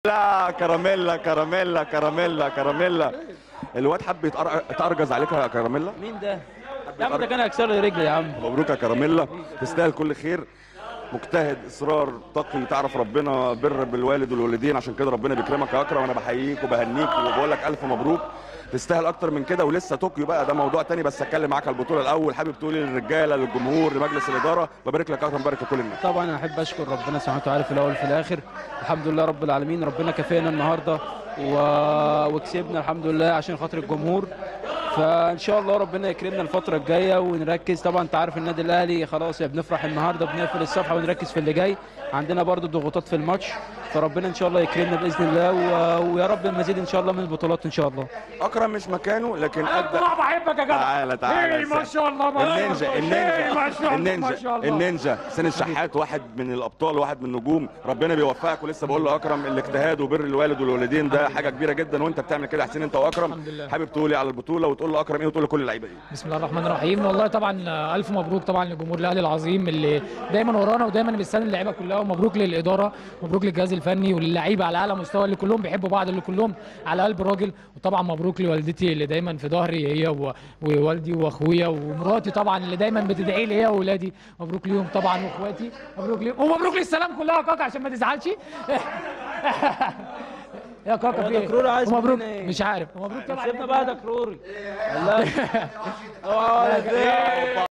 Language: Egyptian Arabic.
لا كراميلا كراميلا كراميلا كراميلا الواد حب يتأر- يتأرجز عليك يا كراميلا مين ده؟ يا عم ده كان هيكسر لي رجلي يا عم مبروك يا كراميلا تستاهل كل خير مجتهد اصرار تقي تعرف ربنا بر بالوالد والوالدين عشان كده ربنا بيكرمك يا اكرم وانا بحييك وبهنيك وبقول لك الف مبروك تستاهل اكتر من كده ولسه طوكيو بقى ده موضوع تاني بس اتكلم معاك على البطوله الاول حابب تقولي للرجاله للجمهور لمجلس الاداره ببارك لك يا اكرم بارك لكل الناس طبعا انا احب اشكر ربنا سبحانه وتعالى في الاول وفي الاخر الحمد لله رب العالمين ربنا كفانا النهارده و... وكسبنا الحمد لله عشان خاطر الجمهور فان شاء الله ربنا يكرمنا الفتره الجايه ونركز طبعا انت عارف النادي الاهلي خلاص يا بنفرح النهارده بنقفل الصفحه ونركز في اللي جاي عندنا برضو ضغوطات في الماتش فربنا ان شاء الله يكرمنا باذن الله و... ويا رب المزيد ان شاء الله من البطولات ان شاء الله اكرم مش مكانه لكن ادى طبعا بحبك يا جدع تعالى تعالى إيه ما شاء الله ما شاء النينجا الله. إيه ما شاء النينجا الله ما شاء النينجا الله النينجا حسين الشحات واحد من الابطال واحد من النجوم ربنا بيوفقك ولسه بقول له اكرم الاجتهاد وبر الوالد والوالدين ده حاجه كبيره جدا وانت بتعمل كده يا حسين انت واكرم الحمد لله. حابب تقولي على البطوله وتقول له اكرم ايه وتقول لكل اللعيبه ايه بسم الله الرحمن الرحيم والله طبعا آه، الف مبروك طبعا لجمهور الاهلي العظيم اللي دايما ورانا ودايما بيستنى اللعيبه كلها ومبروك للاداره مبروك للجهاز الفني وللعيبه على اعلى مستوى اللي كلهم بيحبوا بعض اللي كلهم على قلب راجل وطبعا مبروك لوالدتي اللي دايما في ظهري هي و- ووالدي واخويا ومراتي طبعا اللي دايما بتدعي لي هي واولادي مبروك ليهم طبعا واخواتي مبروك ليهم ومبروك للسلام كلها يا كاكا عشان ما تزعلش يا كاكا هو في ده ايه؟ كروري عايز ومبروك مننا إيه؟ مش عارف ومبروك طبعا سيبنا بقى ده كروري والله